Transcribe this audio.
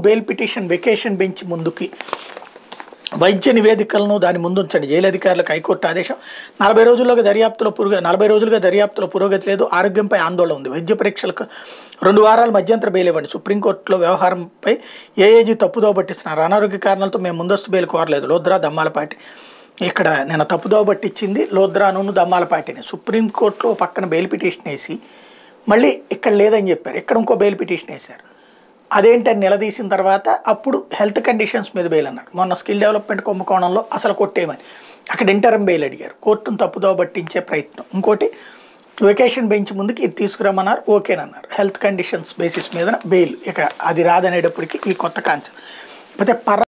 bail petition vacation bench ముందుకి వైద్య నివేదికలను దాని ముందుంచండి జైలు అధికారులకు హైకోర్టు ఆదేశం నలభై రోజుల్లోగా దర్యాప్తులో పురోగ నలభై రోజులుగా దర్యాప్తులో పురోగతి లేదు ఆరోగ్యంపై ఆందోళన ఉంది వైద్య పరీక్షలకు రెండు వారాల మధ్యంతర బెయిల్ ఇవ్వండి సుప్రీంకోర్టులో వ్యవహారంపై ఏఏజీ తప్పుదో పట్టిస్తున్నారు అనారోగ్య కారణాలతో మేము ముందస్తు బెయిల్ కోరలేదు లోద్రా దమ్మాలపాటి ఇక్కడ నేను తప్పుదో పట్టించింది లోద్రాను దమ్మాలపాటిని సుప్రీంకోర్టులో ఓ పక్కన బెయిల్ పిటిషన్ వేసి మళ్ళీ ఇక్కడ లేదని చెప్పారు ఇక్కడ ఇంకో బెయిల్ పిటిషన్ వేశారు అదేంటని నిలదీసిన తర్వాత అప్పుడు హెల్త్ కండిషన్స్ మీద బెయిల్ అన్నారు మొన్న స్కిల్ డెవలప్మెంట్ కుంభకోణంలో అసలు కొట్టేయమని అక్కడ ఇంటరం బెయిల్ అడిగారు కోర్టును తప్పుదో పట్టించే ప్రయత్నం ఇంకోటి వెకేషన్ బెంచ్ ముందుకి ఇది తీసుకురమ్మన్నారు ఓకేనన్నారు హెల్త్ కండిషన్స్ బేసిస్ మీద బెయిల్ ఇక అది రాదనేటప్పటికి ఈ కొత్త కాన్సెప్ట్ అయితే పర